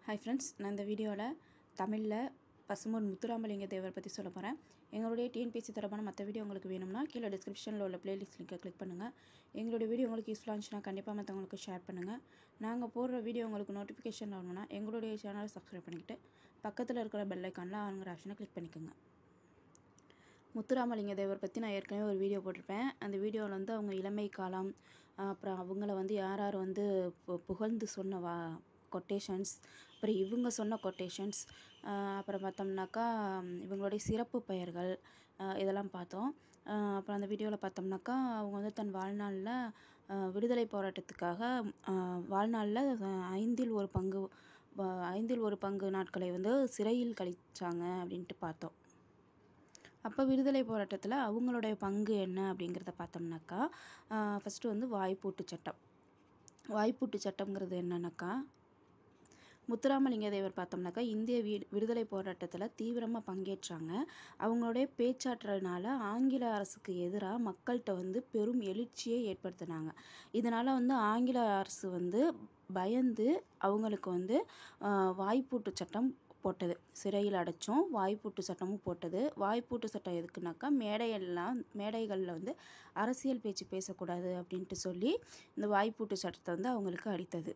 hi friends நான் இந்த வீடியோவில் தமிழில் பசும்பொன் முத்துராமலிங்க தேவர் பற்றி சொல்ல போகிறேன் எங்களுடைய டிஎன்பிஎஸ்சி தொடர்பான மற்ற வீடியோ உங்களுக்கு வேணும்னா கீழே டிஸ்கிரிப்ஷனில் உள்ள பிளேலிஸ்ட் லிங்கை கிளிக் பண்ணுங்கள் எங்களுடைய வீடியோ உங்களுக்கு யூஸ்ஃபுல்லாக இருந்துச்சுன்னா கண்டிப்பாக மற்றவங்களுக்கு ஷேர் பண்ணுங்கள் நாங்கள் போடுற வீடியோ உங்களுக்கு நோட்டிஃபிகேஷன் வரணும்னா எங்களுடைய சேனலை சப்ஸ்கிரைப் பண்ணிக்கிட்டு பக்கத்தில் இருக்கிற பெல் ஐக்கானில் ஆளுங்கிற ஆப்ஷனை கிளிக் பண்ணிக்கோங்க முத்துராமலிங்க தேவர் பற்றி நான் ஏற்கனவே ஒரு வீடியோ போட்டிருப்பேன் அந்த வீடியோவில் வந்து அவங்க இளமை காலம் அப்புறம் அவங்கள வந்து யார் யார் வந்து பு புகழ்ந்து சொன்ன வா கொட்டேஷன்ஸ் அப்புறம் இவங்க சொன்ன கொட்டேஷன்ஸ் அப்புறம் பார்த்தோம்னாக்கா இவங்களுடைய சிறப்பு பெயர்கள் இதெல்லாம் பார்த்தோம் அப்புறம் அந்த வீடியோவில் பார்த்தோம்னாக்கா அவங்க வந்து தன் வாழ்நாளில் விடுதலை போராட்டத்துக்காக வாழ்நாளில் ஐந்தில் ஒரு பங்கு ஐந்தில் ஒரு பங்கு நாட்களை வந்து சிறையில் கழிச்சாங்க அப்படின்ட்டு பார்த்தோம் அப்போ விடுதலை போராட்டத்தில் அவங்களுடைய பங்கு என்ன அப்படிங்கிறத பார்த்தோம்னாக்கா ஃபஸ்ட்டு வந்து வாய்ப்பூட்டு சட்டம் வாய்ப்பூட்டு சட்டம்ங்கிறது என்னன்னாக்கா முத்துராமலிங்க தேவர் பார்த்தோம்னாக்கா இந்திய வீ விடுதலை போராட்டத்தில் தீவிரமாக பங்கேற்றாங்க அவங்களுடைய பேச்சாற்றல்னால ஆங்கில அரசுக்கு எதிராக மக்கள்கிட்ட வந்து பெரும் எழுச்சியை ஏற்படுத்தினாங்க இதனால் வந்து ஆங்கில அரசு வந்து பயந்து அவங்களுக்கு வந்து வாய்ப்பூட்டு சட்டம் போட்டது சிறையில் அடைச்சோம் வாய்ப்பூட்டு சட்டமும் போட்டது வாய்ப்பூட்டு சட்டம் எதுக்குனாக்கா மேடையெல்லாம் மேடைகளில் வந்து அரசியல் பேச்சு பேசக்கூடாது அப்படின்ட்டு சொல்லி இந்த வாய்ப்பூட்டு சட்டத்தை வந்து அவங்களுக்கு அளித்தது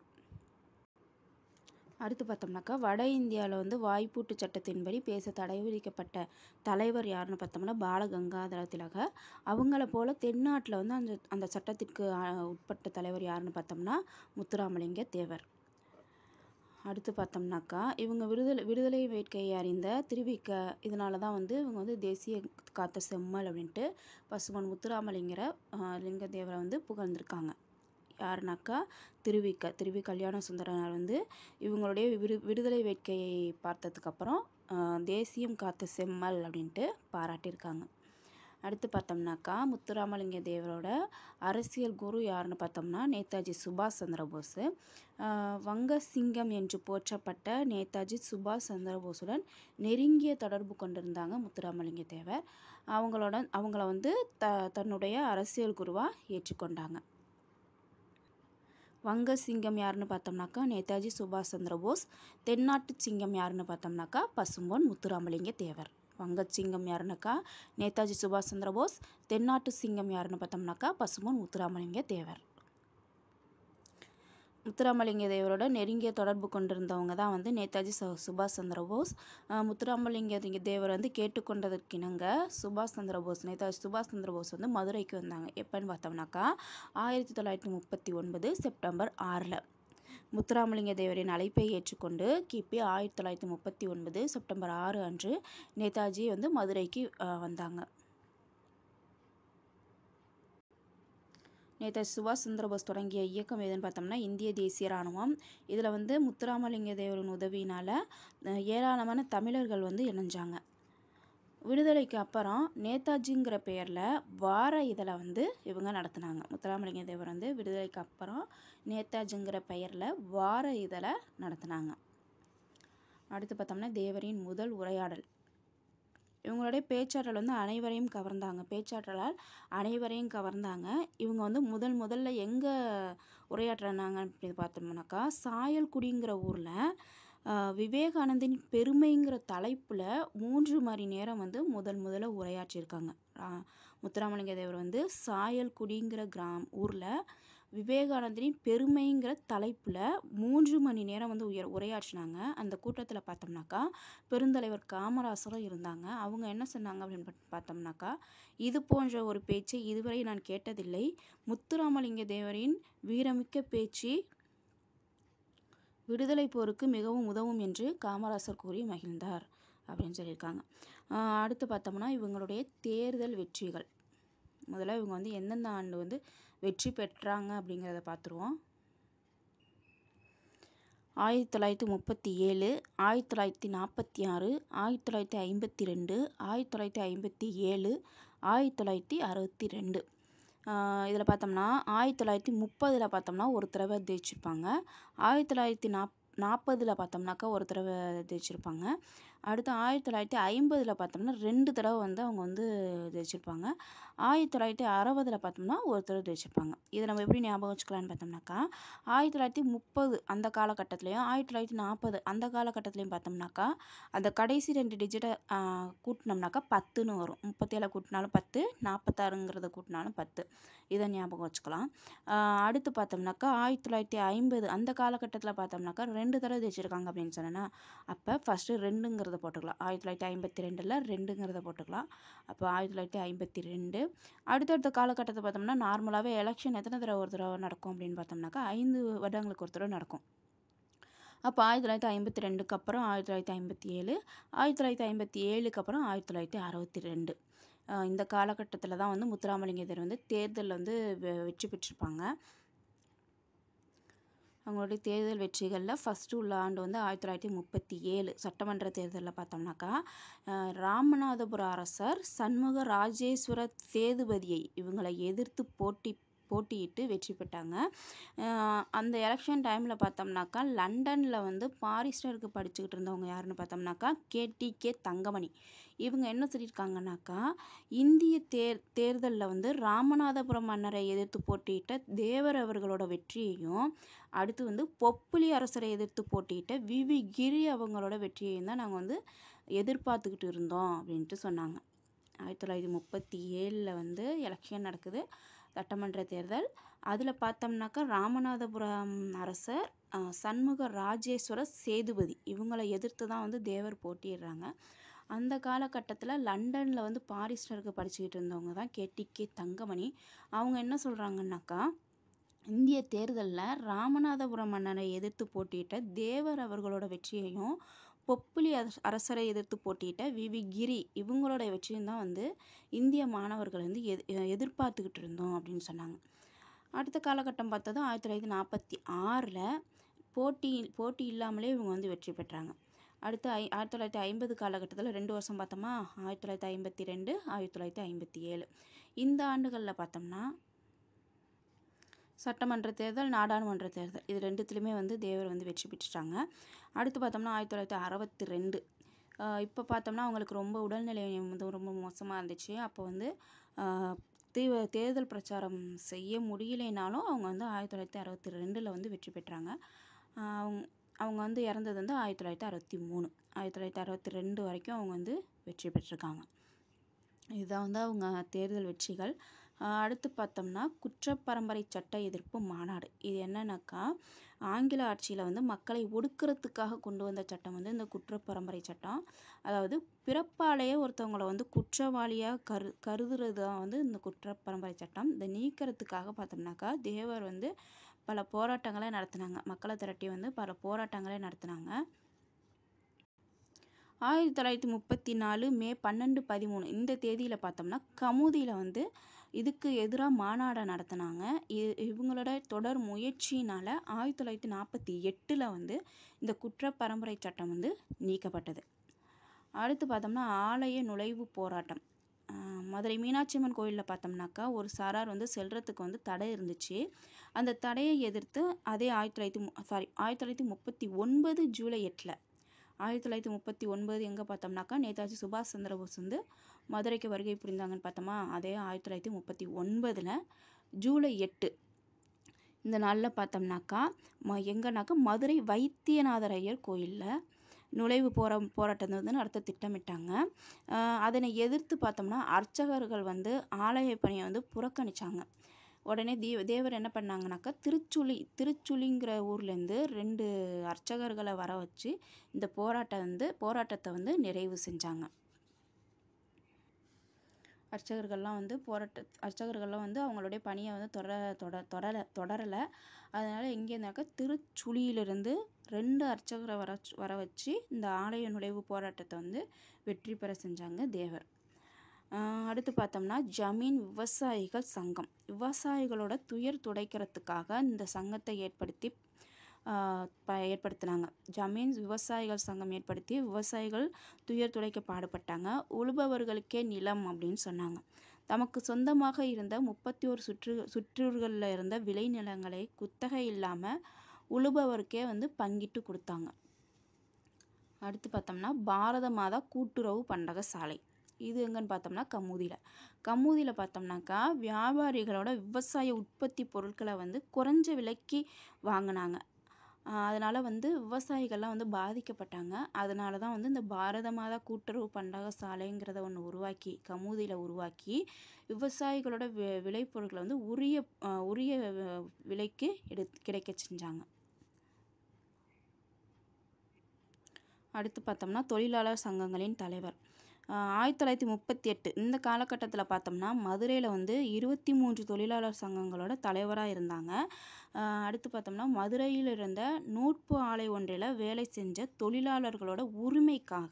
அடுத்து பார்த்தோம்னாக்கா வட இந்தியாவில் வந்து வாய்ப்பூட்டு சட்டத்தின்படி பேச தடை விதிக்கப்பட்ட தலைவர் யாருன்னு பார்த்தோம்னா பாலகங்காதர திலகர் அவங்கள போல் தென்னாட்டில் வந்து அந்த அந்த சட்டத்திற்கு உட்பட்ட தலைவர் யாருன்னு பார்த்தோம்னா முத்துராமலிங்க தேவர் அடுத்து பார்த்தோம்னாக்கா இவங்க விடுதலை விடுதலை வேட்கையை அறிந்த திருவிக்க இதனால தான் வந்து இவங்க வந்து தேசிய காத்த செம்மல் அப்படின்ட்டு பசுமன் முத்துராமலிங்கர லிங்கதேவரை வந்து புகழ்ந்திருக்காங்க யாருனாக்கா திருவிக்க திருவி கல்யாண சுந்தரனார் வந்து இவங்களுடைய விடு விடுதலை வேட்கையை பார்த்ததுக்கப்புறம் தேசியம் காத்த செம்மல் அப்படின்ட்டு பாராட்டியிருக்காங்க அடுத்து பார்த்தோம்னாக்கா முத்துராமலிங்க தேவரோட அரசியல் குரு யாருன்னு பார்த்தோம்னா நேதாஜி சுபாஷ் சந்திர போஸ் வங்க சிங்கம் என்று போற்றப்பட்ட நேதாஜி சுபாஷ் சந்திர போஸுடன் நெருங்கிய தொடர்பு கொண்டிருந்தாங்க முத்துராமலிங்க தேவர் அவங்களோட அவங்கள வந்து த தன்னுடைய அரசியல் குருவாக ஏற்றுக்கொண்டாங்க வங்க சிங்கம் யாருன்னு பார்த்தோம்னாக்கா நேதாஜி சுபாஷ் சந்திர போஸ் தென்னாட்டு சிங்கம் யாருன்னு பார்த்தோம்னாக்கா பசும்பொன் முத்துராமலிங்க தேவர் வங்க சிங்கம் யாருனாக்கா நேதாஜி சுபாஷ் சந்திர போஸ் தென்னாட்டு சிங்கம் யாருன்னு பார்த்தோம்னாக்கா பசும்பொன் முத்துராமலிங்க தேவர் முத்துராமலிங்க தேவரோட நெருங்கிய தொடர்பு கொண்டிருந்தவங்க தான் வந்து நேதாஜி சுபாஷ் சந்திர போஸ் முத்துராமலிங்க தேவர் வந்து கேட்டுக்கொண்டதற்கிணங்க சுபாஷ் சந்திர போஸ் நேதாஜி சுபாஷ் சந்திர போஸ் வந்து மதுரைக்கு வந்தாங்க எப்போன்னு பார்த்தோம்னாக்கா ஆயிரத்தி தொள்ளாயிரத்தி முப்பத்தி ஒன்பது செப்டம்பர் ஆறில் முத்துராமலிங்க தேவரின் அழைப்பை ஏற்றுக்கொண்டு கிபி ஆயிரத்தி தொள்ளாயிரத்தி முப்பத்தி ஒன்பது செப்டம்பர் ஆறு அன்று நேதாஜி வந்து மதுரைக்கு வந்தாங்க நேதாஜி சுபாஷ் சந்திரபோஸ் தொடங்கிய இயக்கம் எதுன்னு பார்த்தோம்னா இந்திய தேசிய இராணுவம் இதில் வந்து முத்துராமலிங்க தேவரின் உதவியினால் ஏராளமான தமிழர்கள் வந்து இணைஞ்சாங்க விடுதலைக்கு அப்புறம் நேதாஜிங்கிற பெயரில் வார இதழை வந்து இவங்க நடத்தினாங்க முத்துராமலிங்க தேவர் வந்து விடுதலைக்கு அப்புறம் நேதாஜிங்கிற பெயரில் வார இதழை நடத்தினாங்க அடுத்து பார்த்தோம்னா தேவரின் முதல் உரையாடல் இவங்களுடைய பேச்சாற்றல் வந்து அனைவரையும் கவர்ந்தாங்க பேச்சாற்றலால் அனைவரையும் கவர்ந்தாங்க இவங்க வந்து முதல் முதல்ல எங்கே உரையாற்றினாங்க அப்படி பார்த்தோம்னாக்கா சாயல்குடிங்கிற ஊரில் விவேகானந்தின் பெருமைங்கிற தலைப்பில் மூன்று மணி நேரம் வந்து முதல் முதல்ல உரையாற்றியிருக்காங்க முத்துராமலிங்க தேவர் வந்து சாயல்குடிங்கிற கிராம் ஊரில் விவேகானந்தரின் பெருமைங்கிற தலைப்பில் மூன்று மணி நேரம் வந்து உயர் உரையாற்றினாங்க அந்த கூட்டத்தில் பார்த்தோம்னாக்கா பெருந்தலைவர் காமராசரும் இருந்தாங்க அவங்க என்ன சொன்னாங்க அப்படின்னு பார்த்தோம்னாக்கா இது போன்ற ஒரு பேச்சை இதுவரை நான் கேட்டதில்லை முத்துராமலிங்க தேவரின் வீரமிக்க பேச்சு விடுதலை போருக்கு மிகவும் உதவும் என்று காமராசர் கூறி மகிழ்ந்தார் அப்படின்னு சொல்லியிருக்காங்க அடுத்து பார்த்தோம்னா இவங்களுடைய தேர்தல் வெற்றிகள் முதல்ல இவங்க வந்து எந்தெந்த ஆண்டு வந்து வெற்றி பெற்றாங்க அப்படிங்கிறத பார்த்துருவோம் ஆயிரத்தி தொள்ளாயிரத்தி முப்பத்தி ஏழு ஆயிரத்தி தொள்ளாயிரத்தி நாற்பத்தி ஆறு ஆயிரத்தி தொள்ளாயிரத்தி ஐம்பத்தி ரெண்டு ஆயிரத்தி தொள்ளாயிரத்தி ஐம்பத்தி ஏழு ஆயிரத்தி தொள்ளாயிரத்தி அறுபத்தி ரெண்டு இதில் பார்த்தோம்னா ஆயிரத்தி தொள்ளாயிரத்தி முப்பதில் பார்த்தோம்னா ஒரு தடவை ஜெயிச்சிருப்பாங்க ஆயிரத்தி தொள்ளாயிரத்தி நாப் நாற்பதில் பார்த்தோம்னாக்கா ஒரு தடவை ஜெயிச்சிருப்பாங்க அடுத்து ஆயிரத்தி தொள்ளாயிரத்தி ஐம்பதில் பார்த்தோம்னா ரெண்டு தடவை வந்து அவங்க வந்து ஜெயிச்சிருப்பாங்க ஆயிரத்தி தொள்ளாயிரத்தி அறுபதில் பார்த்தோம்னா ஒரு தடவை ஜெயிச்சிருப்பாங்க இதை நம்ம எப்படி ஞாபகம் வச்சுக்கலான்னு பார்த்தோம்னாக்கா ஆயிரத்தி தொள்ளாயிரத்தி முப்பது அந்த காலகட்டத்துலேயும் ஆயிரத்தி தொள்ளாயிரத்தி நாற்பது அந்த காலகட்டத்துலேயும் பார்த்தோம்னாக்கா அந்த கடைசி ரெண்டு டிஜிட்டை கூட்டினோம்னாக்கா பத்துன்னு வரும் முப்பத்தேழை கூட்டினாலும் பத்து நாற்பத்தாறுங்கிறத கூட்டினாலும் பத்து இதை ஞாபகம் வச்சுக்கலாம் ஆஹ் அடுத்து பார்த்தோம்னாக்கா ஆயிரத்தி தொள்ளாயிரத்தி ஐம்பது அந்த காலகட்டத்தில் பார்த்தோம்னாக்கா ரெண்டு தடவை ஜெயிச்சிருக்காங்க அப்படின்னு சொன்னேன்னா அப்போ ஃபஸ்ட்டு ரெண்டுங்கிறத போட்டுக்கலாம் ஆயிரத்தி தொள்ளாயிரத்தி ஐம்பத்தி ரெண்டில் ரெண்டுங்கிறத போட்டுக்கலாம் அப்போ ஆயிரத்தி தொள்ளாயிரத்தி ஐம்பத்தி ரெண்டு அடுத்தடுத்த காலகட்டத்தை பார்த்தோம்னா நார்மலாகவே எலெக்ஷன் எத்தனை தடவை ஒரு தடவை நடக்கும் அப்படின்னு பார்த்தோம்னாக்கா ஐந்து வருடங்களுக்கு ஒரு தடவை நடக்கும் அப்போ ஆயிரத்தி தொள்ளாயிரத்தி ஐம்பத்தி ரெண்டுக்கு அப்புறம் ஆயிரத்தி தொள்ளாயிரத்தி ஐம்பத்தி ஏழு ஆயிரத்தி தொள்ளாயிரத்தி ஐம்பத்தி ஏழுக்கு அப்புறம் ஆயிரத்தி தொள்ளாயிரத்தி அறுபத்தி ரெண்டு ஆஹ் இந்த காலகட்டத்தில் தான் வந்து முத்துராமலிங்க தேவர் வந்து தேர்தலில் வந்து வெ- வெற்றி பெற்றிருப்பாங்க அவங்களுடைய தேர்தல் வெற்றிகளில் ஃபஸ்ட்டு உள்ள ஆண்டு வந்து ஆயிரத்தி தொள்ளாயிரத்தி முப்பத்தி ஏழு சட்டமன்ற தேர்தலில் பார்த்தோம்னாக்கா ஆஹ் ராமநாதபுர அரசர் சண்முக ராஜேஸ்வர சேதுபதியை இவங்களை எதிர்த்து போட்டி போட்டியிட்டு வெற்றி பெற்றாங்க ஆஹ் அந்த எலெக்ஷன் டைமில் பார்த்தோம்னாக்கா லண்டனில் வந்து பாரிஸ்டருக்கு படிச்சுக்கிட்டு இருந்தவங்க யாருன்னு பார்த்தோம்னாக்கா கேடிகே தங்கமணி இவங்க என்ன சொல்லியிருக்காங்கனாக்கா இந்திய தேர் தேர்தலில் வந்து ராமநாதபுரம் மன்னரை எதிர்த்து போட்டியிட்ட தேவர் அவர்களோட வெற்றியையும் அடுத்து வந்து பொப்புலி அரசரை எதிர்த்து போட்டியிட்ட விவி கிரி அவங்களோட வெற்றியையும் தான் நாங்கள் வந்து எதிர்பார்த்துக்கிட்டு இருந்தோம் அப்படின்ட்டு சொன்னாங்க ஆயிரத்தி தொள்ளாயிரத்தி முப்பத்தி ஏழில் வந்து எலெக்ஷன் நடக்குது சட்டமன்ற தேர்தல் அதில் பார்த்தோம்னாக்கா ராமநாதபுரம் அரசர் அஹ், சண்முக ராஜேஸ்வர சேதுபதி இவங்களை எதிர்த்து தான் வந்து தேவர் போட்டியிடுறாங்க அந்த காலகட்டத்தில் லண்டனில் வந்து பாரிஸ்டருக்கு படிச்சுக்கிட்டு இருந்தவங்க தான் கேடிகே தங்கமணி அவங்க என்ன சொல்கிறாங்கன்னாக்கா இந்திய தேர்தலில் ராமநாதபுரம் மன்னரை எதிர்த்து போட்டியிட்ட தேவர் அவர்களோட வெற்றியையும் பொப்புலி அரச- அரசரை எதிர்த்து போட்டியிட்ட விவி கிரி இவங்களோட வெற்றியும் தான் வந்து இந்திய மாணவர்கள் வந்து எது எதிர்பார்த்துக்கிட்டு இருந்தோம் அப்படின்னு சொன்னாங்க அடுத்த காலகட்டம் பார்த்ததும் ஆயிரத்தி தொள்ளாயிரத்தி நாற்பத்தி ஆறில் போட்டி போட்டி இல்லாமலே இவங்க வந்து வெற்றி பெற்றாங்க அடுத்து ஐ ஆயிரத்தி தொள்ளாயிரத்தி ஐம்பது காலகட்டத்தில் ரெண்டு வருஷம் பார்த்தோமா ஆயிரத்தி தொள்ளாயிரத்தி ஐம்பத்தி ரெண்டு ஆயிரத்தி தொள்ளாயிரத்தி ஐம்பத்தி ஏழு இந்த ஆண்டுகளில் பார்த்தோம்னா சட்டமன்ற தேர்தல் நாடாளுமன்ற தேர்தல் இது ரெண்டுத்துலையுமே வந்து தேவர் வந்து வெற்றி பெற்றுட்டாங்க அடுத்து பார்த்தோம்னா ஆயிரத்தி தொள்ளாயிரத்தி அறுபத்தி ரெண்டு இப்போ பார்த்தோம்னா அவங்களுக்கு ரொம்ப உடல்நிலை வந்து ரொம்ப மோசமாக இருந்துச்சு அப்போ வந்து ஆஹ் தீவ தேர்தல் பிரச்சாரம் செய்ய முடியலைனாலும் அவங்க வந்து ஆயிரத்தி தொள்ளாயிரத்தி அறுபத்தி ரெண்டில் வந்து வெற்றி பெற்றாங்க ஆஹ் அவங்க அவங்க வந்து இறந்தது வந்து ஆயிரத்தி தொள்ளாயிரத்தி அறுபத்தி மூணு ஆயிரத்தி தொள்ளாயிரத்தி அறுபத்தி ரெண்டு வரைக்கும் அவங்க வந்து வெற்றி பெற்றிருக்காங்க இதுதான் வந்து அவங்க தேர்தல் வெற்றிகள் ஆஹ் அடுத்து பார்த்தோம்னா குற்றப்பரம்பரை சட்ட எதிர்ப்பு மாநாடு இது என்னன்னாக்கா ஆங்கில ஆட்சியில் வந்து மக்களை ஒடுக்குறதுக்காக கொண்டு வந்த சட்டம் வந்து இந்த குற்றப்பரம்பரை சட்டம் அதாவது பிறப்பாலேயே ஒருத்தவங்கள வந்து குற்றவாளியாக கரு கருதுறது தான் வந்து இந்த குற்றப்பரம்பரை சட்டம் இதை நீக்கிறதுக்காக பார்த்தோம்னாக்கா தேவர் வந்து பல போராட்டங்களை நடத்தினாங்க மக்களை திரட்டி வந்து பல போராட்டங்களை நடத்தினாங்க ஆயிரத்தி தொள்ளாயிரத்தி முப்பத்தி நாலு மே பன்னெண்டு பதிமூணு இந்த தேதியில் பார்த்தோம்னா கமுதியில் வந்து இதுக்கு எதிராக மாநாடை நடத்தினாங்க இ- இவங்களோட தொடர் முயற்சியினால் ஆயிரத்தி தொள்ளாயிரத்தி நாற்பத்தி எட்டில் வந்து இந்த குற்ற பரம்பரை சட்டம் வந்து நீக்கப்பட்டது அடுத்து பார்த்தோம்னா ஆலய நுழைவு போராட்டம் ஆஹ் மதுரை மீனாட்சி அம்மன் கோயிலில் பார்த்தோம்னாக்கா ஒரு சாரார் வந்து செல்றதுக்கு வந்து தடை இருந்துச்சு அந்த தடையை எதிர்த்து அதே ஆயிரத்தி தொள்ளாயிரத்தி சாரி ஆயிரத்தி தொள்ளாயிரத்தி முப்பத்தி ஒன்பது ஜூலை எட்டில் ஆயிரத்தி தொள்ளாயிரத்தி முப்பத்தி ஒன்பது எங்கே பார்த்தோம்னாக்கா நேதாஜி சுபாஷ் சந்திர போஸ் வந்து மதுரைக்கு வருகை புரிந்தாங்கன்னு பார்த்தோமா அதே ஆயிரத்தி தொள்ளாயிரத்தி முப்பத்தி ஒன்பதில் ஜூலை எட்டு இந்த நாளில் பார்த்தோம்னாக்கா ம எங்கன்னாக்கா மதுரை வைத்தியநாதர் ஐயர் கோயிலில் நுழைவு போரா போராட்டத்தை வந்து நடத்த திட்டமிட்டாங்க ஆஹ் அதனை எதிர்த்து பார்த்தோம்னா அர்ச்சகர்கள் வந்து ஆலய பணியை வந்து புறக்கணிச்சாங்க உடனே தீ தேவர் என்ன பண்ணாங்கனாக்கா திருச்சுழி திருச்சுழிங்கிற ஊர்லேருந்து ரெண்டு அர்ச்சகர்களை வர வச்சு இந்த போராட்டம் வந்து போராட்டத்தை வந்து நிறைவு செஞ்சாங்க அர்ச்சகர்கள்லாம் வந்து போராட்ட அர்ச்சகர்கள்லாம் வந்து அவங்களுடைய பணியை வந்து தொடர தொட தொடர தொடரலை அதனால் எங்கேருந்தாக்கா திருச்சுழியிலிருந்து ரெண்டு அர்ச்சகரை வர வச்சு- வர வச்சு இந்த ஆலய நுழைவு போராட்டத்தை வந்து வெற்றி பெற செஞ்சாங்க தேவர் ஆஹ் அடுத்து பார்த்தோம்னா ஜமீன் விவசாயிகள் சங்கம் விவசாயிகளோட துயர் துடைக்கிறதுக்காக இந்த சங்கத்தை ஏற்படுத்தி ஆஹ் ப ஏற்படுத்தினாங்க ஜமீன் விவசாயிகள் சங்கம் ஏற்படுத்தி விவசாயிகள் துயர் துடைக்க பாடுபட்டாங்க உழுபவர்களுக்கே நிலம் அப்படின்னு சொன்னாங்க தமக்கு சொந்தமாக இருந்த முப்பத்தி ஒரு சுற்று சுற்றூர்களில் இருந்த விளைநிலங்களை குத்தகை இல்லாமல் உழுபவருக்கே வந்து பங்கிட்டு கொடுத்தாங்க அடுத்து பார்த்தோம்னா பாரத மாதா கூட்டுறவு பண்டக சாலை இது எங்கன்னு பார்த்தோம்னா கமுதியில் கமுதியில் பார்த்தோம்னாக்கா வியாபாரிகளோட விவசாய உற்பத்தி பொருட்களை வந்து குறைஞ்ச விலைக்கு வாங்கினாங்க அதனால் வந்து விவசாயிகள்லாம் வந்து பாதிக்கப்பட்டாங்க அதனால தான் வந்து இந்த பாரத மாதா கூட்டுறவு பண்டக சாலைங்கிறத ஒன்று உருவாக்கி கமுதியில் உருவாக்கி விவசாயிகளோட வி விளைபொருட்களை வந்து உரிய உரிய விலைக்கு எடு கிடைக்க செஞ்சாங்க அடுத்து பார்த்தோம்னா தொழிலாளர் சங்கங்களின் தலைவர் ஆயிரத்தி தொள்ளாயிரத்தி முப்பத்தி எட்டு இந்த காலகட்டத்தில் பார்த்தோம்னா மதுரையில் வந்து இருபத்தி மூன்று தொழிலாளர் சங்கங்களோட தலைவராக இருந்தாங்க அடுத்து பார்த்தோம்னா மதுரையில் இருந்த நூற்பு ஆலை ஒன்றில் வேலை செஞ்ச தொழிலாளர்களோட உரிமைக்காக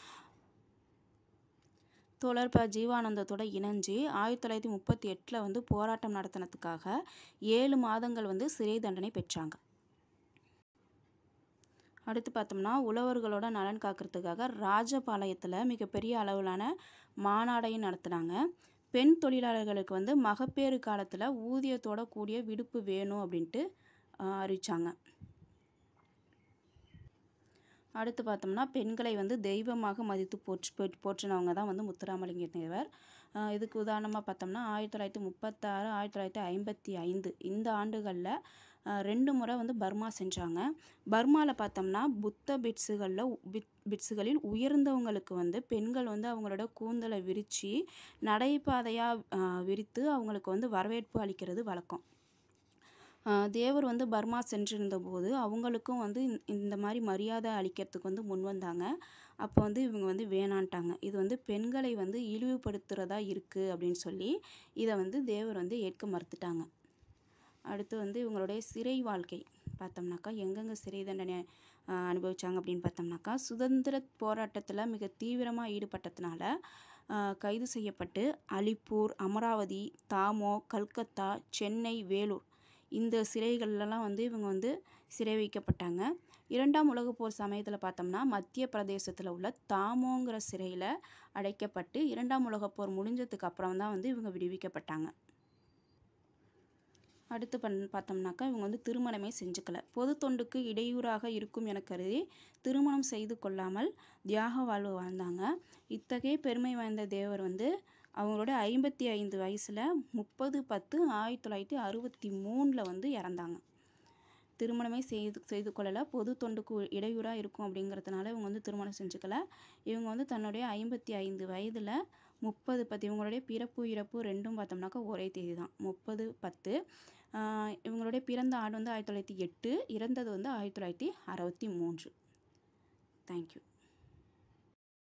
தோழர் ப ஜீவானந்தத்தோட இணைஞ்சு ஆயிரத்தி தொள்ளாயிரத்தி முப்பத்தி எட்டில் வந்து போராட்டம் நடத்தினதுக்காக ஏழு மாதங்கள் வந்து சிறை தண்டனை பெற்றாங்க அடுத்து பார்த்தோம்னா உழவர்களோட நலன் காக்கிறதுக்காக ராஜபாளையத்தில் மிகப்பெரிய அளவிலான மாநாடையும் நடத்துனாங்க பெண் தொழிலாளர்களுக்கு வந்து மகப்பேறு காலத்தில் ஊதியத்தோட கூடிய விடுப்பு வேணும் அப்படின்ட்டு அறிவிச்சாங்க அடுத்து பார்த்தோம்னா பெண்களை வந்து தெய்வமாக மதித்து போற்று போற்றினவங்க தான் வந்து முத்துராமலிங்க தேவர் இதுக்கு உதாரணமாக பார்த்தோம்னா ஆயிரத்தி தொள்ளாயிரத்தி முப்பத்தாறு ஆயிரத்தி தொள்ளாயிரத்தி ஐம்பத்தி ஐந்து இந்த ஆண்டுகளில் ரெண்டு முறை வந்து பர்மா சென்றாங்க பர்மாவில் பார்த்தோம்னா புத்த பிட்ஸுகளில் பிட் பிட்ஸுகளில் உயர்ந்தவங்களுக்கு வந்து பெண்கள் வந்து அவங்களோட கூந்தலை விரித்து நடைபாதையாக விரித்து அவங்களுக்கு வந்து வரவேற்பு அளிக்கிறது வழக்கம் தேவர் வந்து பர்மா சென்றிருந்த போது அவங்களுக்கும் வந்து இந்த மாதிரி மரியாதை அளிக்கிறதுக்கு வந்து முன் வந்தாங்க அப்போ வந்து இவங்க வந்து வேணான்ட்டாங்க இது வந்து பெண்களை வந்து இழிவுபடுத்துகிறதா இருக்குது அப்படின்னு சொல்லி இதை வந்து தேவர் வந்து ஏற்க மறுத்துட்டாங்க அடுத்து வந்து இவங்களுடைய சிறை வாழ்க்கை பார்த்தோம்னாக்கா எங்கெங்கே சிறை தண்டனை அனுபவிச்சாங்க அப்படின்னு பார்த்தோம்னாக்கா சுதந்திர போராட்டத்தில் மிக தீவிரமாக ஈடுபட்டதுனால கைது செய்யப்பட்டு அலிப்பூர் அமராவதி தாமோ கல்கத்தா சென்னை வேலூர் இந்த சிறைகள்லாம் வந்து இவங்க வந்து சிறை வைக்கப்பட்டாங்க இரண்டாம் உலகப் போர் சமயத்தில் பார்த்தோம்னா மத்திய பிரதேசத்தில் உள்ள தாமோங்கிற சிறையில் அடைக்கப்பட்டு இரண்டாம் உலகப் போர் முடிஞ்சதுக்கு அப்புறம் தான் வந்து இவங்க விடுவிக்கப்பட்டாங்க அடுத்து பண் பார்த்தோம்னாக்கா இவங்க வந்து திருமணமே செஞ்சுக்கல பொது தொண்டுக்கு இடையூறாக இருக்கும் என கருதி திருமணம் செய்து கொள்ளாமல் தியாக வாழ்வு வாழ்ந்தாங்க இத்தகைய பெருமை வாய்ந்த தேவர் வந்து அவங்களோட ஐம்பத்தி ஐந்து வயசில் முப்பது பத்து ஆயிரத்தி தொள்ளாயிரத்தி அறுபத்தி மூணில் வந்து இறந்தாங்க திருமணமே செய்து செய்து கொள்ளலை பொது தொண்டுக்கு இடையூறாக இருக்கும் அப்படிங்கிறதுனால இவங்க வந்து திருமணம் செஞ்சுக்கல இவங்க வந்து தன்னுடைய ஐம்பத்தி ஐந்து வயதில் முப்பது பத்து இவங்களுடைய பிறப்பு இறப்பு ரெண்டும் பார்த்தோம்னாக்கா ஒரே தேதி தான் முப்பது பத்து இவங்களுடைய பிறந்த ஆண்டு வந்து ஆயிரத்தி தொள்ளாயிரத்தி எட்டு இறந்தது வந்து ஆயிரத்தி தொள்ளாயிரத்தி அறுபத்தி மூன்று தேங்க்யூ